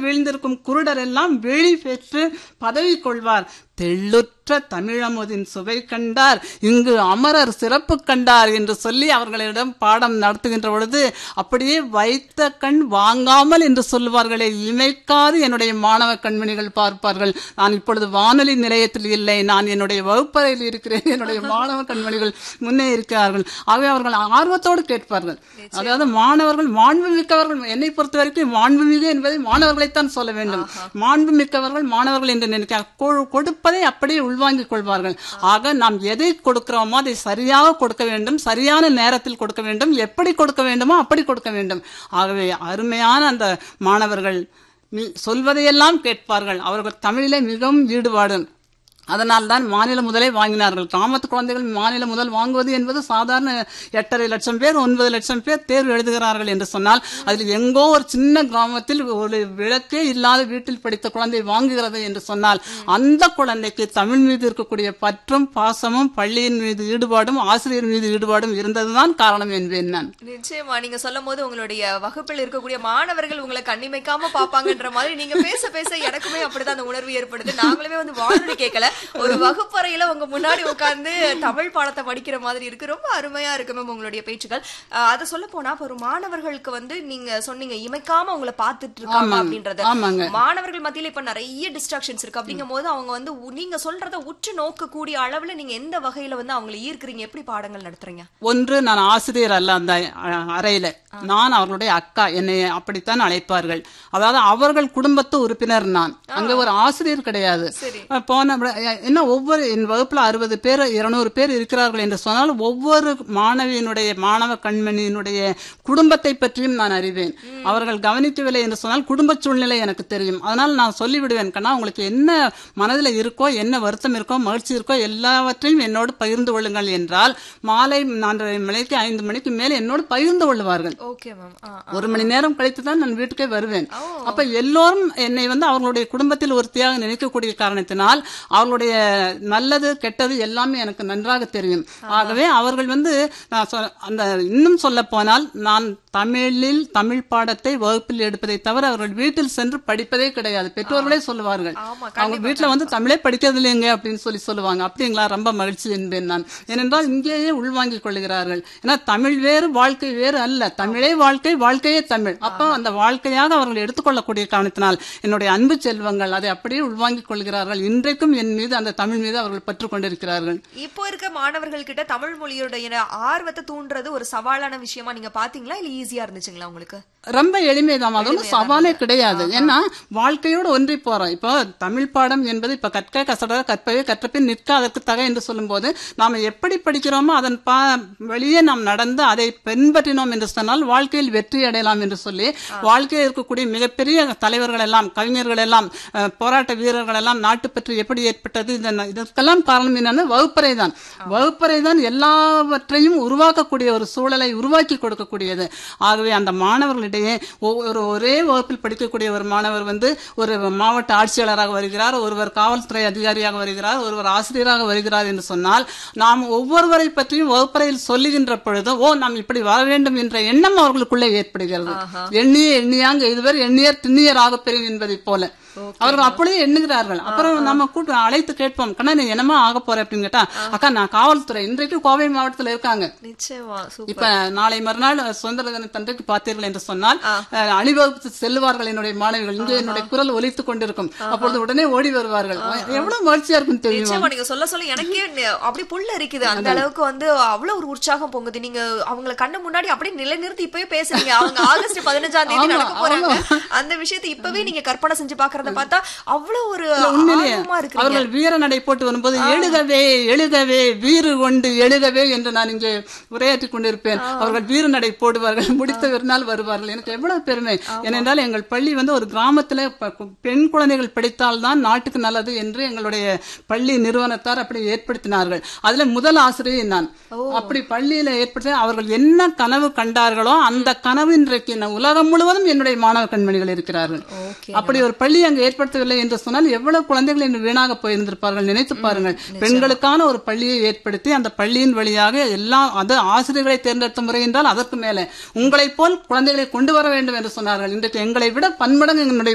வீழ்ந்திருக்கும் குருடர் எல்லாம் வெளி பெற்று பதவி கொள்வார் தெள்ளுற்ற தமிழமுதின் சுவை கண்டார் இங்கு அமரர் சிறப்பு கண்டார் என்று சொல்லி அவர்களிடம் பாடம் நடத்துகின்ற பொழுது அப்படியே வைத்த கண் வாங்காமல் என்று சொல்லுவார்களே இமைக்காது என்னுடைய மாணவ கண்மணிகள் பார்ப்பார்கள் நான் இப்பொழுது வானொலி நிலையத்தில் இல்லை நான் என்னுடைய வகுப்பறையில் இருக்கிறேன் என்னுடைய மாணவ கண்மணிகள் முன்னே இருக்கிறார்கள் ஆகவே அவர்கள் ஆர்வத்தோடு கேட்பார்கள் அதாவது மாணவர்கள் மாண்பு மிக்கவர்கள் என்னை பொறுத்த வரைக்கும் மாண்புமிகு என்பதை மாணவர்களைத்தான் சொல்ல வேண்டும் மாண்பு மிக்கவர்கள் மாணவர்கள் என்று நினைக்கிறார் கொ- கொடுப்பதை அப்படியே உள்வாங்கிக் கொள்வார்கள் ஆக நாம் எதை கொடுக்கிறோமோ அதை சரியாக கொடுக்க வேண்டும் சரியான நேரத்தில் கொடுக்க வேண்டும் எப்படி கொடுக்க வேண்டுமோ அப்படி கொடுக்க வேண்டும் ஆகவே அருமையான அந்த மாணவர்கள் மி- சொல்வதையெல்லாம் கேட்பார்கள் அவர்கள் தமிழிலே மிகவும் ஈடுபாடு அதனால் தான் மாநில முதலை வாங்கினார்கள் கிராமத்து குழந்தைகள் மாநில முதல் வாங்குவது என்பது சாதாரண எட்டரை லட்சம் பேர் ஒன்பது லட்சம் பேர் தேர்வு எழுதுகிறார்கள் என்று சொன்னால் அதில் எங்கோ ஒரு சின்ன கிராமத்தில் ஒரு விளக்கே இல்லாத வீட்டில் படித்த குழந்தை வாங்குகிறது என்று சொன்னால் அந்த குழந்தைக்கு தமிழ் மீது இருக்கக்கூடிய பற்றும் பாசமும் பள்ளியின் மீது ஈடுபாடும் ஆசிரியர் மீது ஈடுபாடும் இருந்ததுதான் காரணம் என்பேன் நான் நிச்சயமா நீங்க சொல்லும் போது உங்களுடைய வகுப்பில் இருக்கக்கூடிய மாணவர்கள் உங்களை கண்ணிமைக்காம பாப்பாங்கன்ற மாதிரி நீங்க பேச பேச எனக்குமே அப்படிதான் அந்த உணர்வு ஏற்படுது நாங்களுமே வந்து வானொலி கேட்கல ஒரு வகுப்பறையில உங்க முன்னாடி உட்கார்ந்து தமிழ் பாடத்தை படிக்கிற மாதிரி இருக்கு ரொம்ப அருமையா இருக்கு மேம் உங்களுடைய பேச்சுகள் அஹ், அதை சொல்ல போனா இப்ப ஒரு மாணவர்களுக்கு வந்து நீங்க சொன்னீங்க இமைக்காம உங்களை பார்த்துட்டு இருக்காங்க ஆமாங்க. அப்படின்றது ஆமாங்க. மாணவர்கள் மத்தியில இப்ப நிறைய டிஸ்ட்ராக்ஷன்ஸ் இருக்கு அப்படிங்கும் போது அவங்க வந்து உ- நீங்க சொல்றத உற்று நோக்கக்கூடிய அளவுல நீங்க எந்த வகையில வந்து அவங்களை ஈர்க்கிறீங்க எப்படி பாடங்கள் நடத்துறீங்க ஒன்று நான் ஆசிரியர் அல்ல அந்த அ- அறையில நான் அவர்களுடைய அக்கா என்னை அப்படித்தான் அழைப்பார்கள் அதாவது அவர்கள் குடும்பத்து உறுப்பினர் நான் அங்க ஒரு ஆசிரியர் கிடையாது சரி. அஹ் போன முறை, அஹ் என்ன ஒவ்வொரு என் வகுப்புல அறுபது பேர் இருநூறு பேர் இருக்கிறார்கள் என்று சொன்னால் ஒவ்வொரு மாணவியினுடைய மாணவ கண்மணியினுடைய குடும்பத்தை பற்றியும் நான் அறிவேன் அவர்கள் கவனிக்கவில்லை என்று சொன்னால் குடும்ப சூழ்நிலை எனக்கு தெரியும் அதனால் நான் சொல்லிவிடுவேன் கண்ணா உங்களுக்கு என்ன மனதில் இருக்கோ என்ன வருத்தம் இருக்கோ மகிழ்ச்சி இருக்கோ எல்லாவற்றையும் என்னோடு பகிர்ந்து கொள்ளுங்கள் என்றால் மாலை நான்கரை மணிக்கு ஐந்து மணிக்கு மேல் என்னோடு பகிர்ந்து கொள்வார்கள் ஓகே மேம் ஒரு மணி நேரம் கழித்து தான் நான் வீட்டுக்கே வருவேன் அப்ப எல்லோரும் என்னை வந்து அவர்களுடைய குடும்பத்தில் ஒருத்தியாக நினைக்கக்கூடிய காரணத்தினால் அவர்களுடைய நல்லது கெட்டது எல்லாமே எனக்கு நன்றாக தெரியும் ஆகவே அவர்கள் வந்து நான் சொ- அந்த இன்னும் சொல்ல போனால் நான் தமிழில் தமிழ் பாடத்தை வகுப்பில் எடுப்பதை தவிர அவர்கள் வீட்டில் சென்று படிப்பதே கிடையாது பெற்றோர்களே சொல்லுவார்கள் ஆமா, அவங்க வீட்டுல வந்து தமிழே படிக்கிறது இல்லைங்க அப்படின்னு சொல்லி சொல்லுவாங்க அப்படிங்களா ரொம்ப மகிழ்ச்சி என்பேன் நான் ஏனென்றால் இங்கேயே உள்வாங்கிக் கொள்கிறார்கள் ஏன்னா தமிழ் வேறு வாழ்க்கை வேறு அல்ல தமிழே வாழ்க்கை வாழ்க்கையே தமிழ் அப்போ அந்த வாழ்க்கையாக அவர்கள் எடுத்துக்கொள்ளக்கூடிய காரணத்தினால் என்னுடைய அன்பு செல்வங்கள் அதை அப்படியே உள்வாங்கிக் கொள்கிறார்கள் இன்றைக்கும் என் மீது அந்த தமிழ் மீது அவர்கள் பற்று கொண்டிருக்கிறார்கள் இப்போ இருக்க மாணவர்கள் கிட்ட தமிழ் மொழியுடைய ஆர்வத்தை தூண்டுறது ஒரு சவாலான விஷயமா நீங்க பாத்தீங்களா இல்ல ஈஸியா இருந்துச்சுங்களா உங்களுக்கு ரொம்ப எளிமைதான் அது ஒன்றும் சவாலே கிடையாது ஏன்னா வாழ்க்கையோடு ஒன்றி போறோம் இப்போ தமிழ் பாடம் என்பது இப்ப கற்க கசட கற்பவே கற்றபின் நிற்க அதற்கு தக என்று சொல்லும்போது நாம எப்படி படிக்கிறோமோ அதன் பா வழியே நாம் நடந்து அதை பின்பற்றினோம் என்று சொன்னால் வாழ்க்கையில் வெற்றி அடையலாம் என்று சொல்லி வாழ்க்கையில் இருக்கக்கூடிய மிகப்பெரிய தலைவர்கள் எல்லாம் கவிஞர்கள் எல்லாம் அஹ், போராட்ட வீரர்கள் எல்லாம் நாட்டுப்பற்று எப்படி ஏற்பட்டது இதன் இதற்கெல்லாம் காரணம் என்னன்னா வகுப்பறை தான் வகுப்பறை தான் எல்லாவற்றையும் உருவாக்கக்கூடிய ஒரு சூழலை உருவாக்கி கொடுக்கக்கூடியது ஆகவே அந்த மாணவர்களிடையே ஒவ்வொரு ஒரே வகுப்பில் படிக்கக்கூடிய ஒரு மாணவர் வந்து ஒரு மாவட்ட ஆட்சியாளராக வருகிறார் ஒருவர் காவல்துறை அதிகாரியாக வருகிறார் ஒருவர் ஆசிரியராக வருகிறார் என்று சொன்னால் நாம் ஒவ்வொருவரை பற்றியும் வகுப்பறையில் சொல்லுகின்ற பொழுது ஓ நாம் இப்படி வர வேண்டும் என்ற எண்ணம் அவர்களுக்குள்ளே ஏற்படுகிறது எண்ணிய எண்ணியாங்க இதுவரை எண்ணியர் திண்ணியர் ஆக பெறும் என்பதை போல அவர்கள் அப்படியே எண்ணுகிறார்கள் அப்புறம் நம்ம கூட்டு அழைத்து கேட்போம் கண்ணா நீ என்னமா ஆக போற அப்படின்னு கேட்டா அக்கா நான் காவல்துறை இன்றைக்கு கோவை மாவட்டத்தில் இருக்காங்க நிச்சயமா சூப்பர் இப்ப நாளை மறுநாள் சுதந்திர தினத்தன்றைக்கு பார்த்தீர்கள் என்று சொன்னால் அஹ், அணிவகுப்பு செல்லுவார்கள் என்னுடைய மாணவிகள் இங்கே என்னுடைய குரல் ஒலித்துக் கொண்டிருக்கும் அப்பொழுது உடனே ஓடி வருவார்கள் எவ்வளவு மகிழ்ச்சியா இருக்கும் தெரியுமா நிச்சயமா நீங்க சொல்ல சொல்ல எனக்கே நெ- அப்படியே புல்ல இருக்குது அந்த அளவுக்கு வந்து அவ்வளவு ஒரு உற்சாகம் பொங்குது நீங்க அவங்கள கண்ணு முன்னாடி அப்படியே நிலைநிறுத்தி இப்பவே பேசுறீங்க அவங்க ஆகஸ்ட் பதினஞ்சாம் தேதி ஆமா, நடக்க போறாங்க அந்த விஷயத்தை இப்பவே நீங்க கற்பனை செஞ்சு பாக்குறத பார்த்தா அவ்வளவு ஒரு உண்மையிலேயே ஆர்வமா இருக்கிறீங்க அவர்கள் வீர நடை போட்டு வரும்போது எழுகவே எழுகவே வீறு கொண்டு எழுகவே என்று நான் இங்கே உரையாற்றிக் கொண்டிருப்பேன் அவர்கள் வீர நடை போடுவார்கள் முடித்த ஒரு நாள் வருவார்கள் எனக்கு எவ்வளவு பெருமை ஏனென்றால் எங்கள் பள்ளி வந்து ஒரு கிராமத்துல ப- பெண் குழந்தைகள் படித்தால்தான் நாட்டுக்கு நல்லது என்று எங்களுடைய பள்ளி நிறுவனத்தார் அப்படி ஏற்படுத்தினார்கள் அதுல முதல் ஆசிரியர் நான் அப்படி பள்ளியில ஏற்படுத்தி அவர்கள் என்ன கனவு கண்டார்களோ அந்த கனவு இன்றைக்கு ந- உலகம் முழுவதும் என்னுடைய மாணவ கண்மணிகள் இருக்கிறார்கள் ஓகே அப்படி ஒரு பள்ளி அங்கு ஏற்படுத்தவில்லை என்று சொன்னால் எவ்வளவு குழந்தைகள் இன்று வீணாக போயிருந்திருப்பார்கள் நினைத்து பாருங்கள் பெண்களுக்கான ஒரு பள்ளியை ஏற்படுத்தி அந்த பள்ளியின் வழியாக எல்லாம் அது ஆசிரியர்களை தேர்ந்தெடுத்த முறை என்றால் அதற்கு மேலே உங்களைப் போல் குழந்தைகளை கொண்டு வர வேண்டும் என்று சொன்னார்கள் இன்றைக்கு எங்களை விட பன்மடங்கு எங்களுடைய